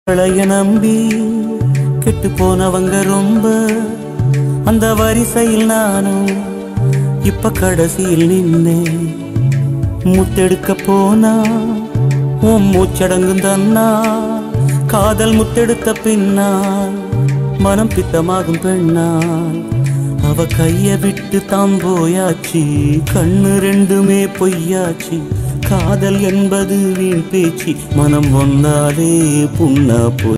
பழைய நம்பி கெட்டு போனவங்க ரொம்ப அந்த வரிசையில் நானும் இப்ப கடைசியில் நின்னேன் முத்தெடுக்க போனா உன் மூச்சடங்கும் தன்னா காதல் முத்தெடுத்த பின்னால் மனம் பித்தமாகும் பெண்ணால் அவ கைய விட்டு தாம் போயாச்சு கண்ணு ரெண்டுமே பொய்யாச்சு காதல் என்பது வீண் பேச்சு மனம் ஒன்னாலே புண்ணா போய்